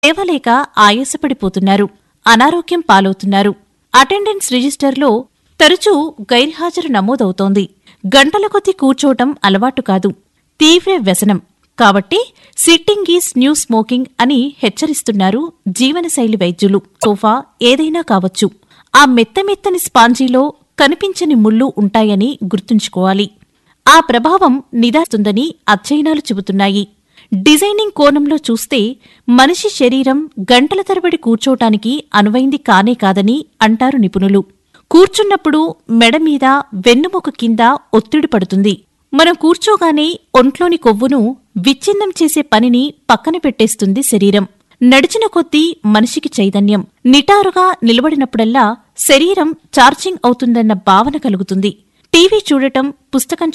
లేవలేక ఆయాసపడిపోతున్నారు అనారోగ్యం పాలవుతున్నారు అటెండెన్స్ రిజిస్టర్లో తరచూ గైర్హాజరు నమోదవుతోంది గంటల కొద్దీ కూర్చోవటం అలవాటు కాదు తీవ్ర వ్యసనం కాబట్టి సిట్టింగ్ ఈజ్ న్యూ స్మోకింగ్ అని హెచ్చరిస్తున్నారు జీవనశైలి వైద్యులు సోఫా ఏదైనా కావచ్చు ఆ మెత్తమెత్తని స్పాంజీలో కనిపించని ముళ్ళు ఉంటాయని గుర్తుంచుకోవాలి ఆ ప్రభావం నిదాస్తుందని అధ్యయనాలు చెబుతున్నాయి డిజైనింగ్ కోణంలో చూస్తే మనిషి శరీరం గంటల తరబడి కూర్చోటానికి అనువైంది కానే కాదని అంటారు నిపుణులు కూర్చున్నప్పుడు మెడ మీద వెన్నుముక కింద ఒత్తిడి పడుతుంది మనం కూర్చోగానే ఒంట్లోని కొవ్వును విచ్ఛిన్నం చేసే పనిని పక్కన పెట్టేస్తుంది శరీరం నడిచిన కొద్దీ మనిషికి చైతన్యం నిటారుగా నిలబడినప్పుడల్లా శరీరం ఛార్జింగ్ అవుతుందన్న భావన కలుగుతుంది టీవీ చూడటం పుస్తకం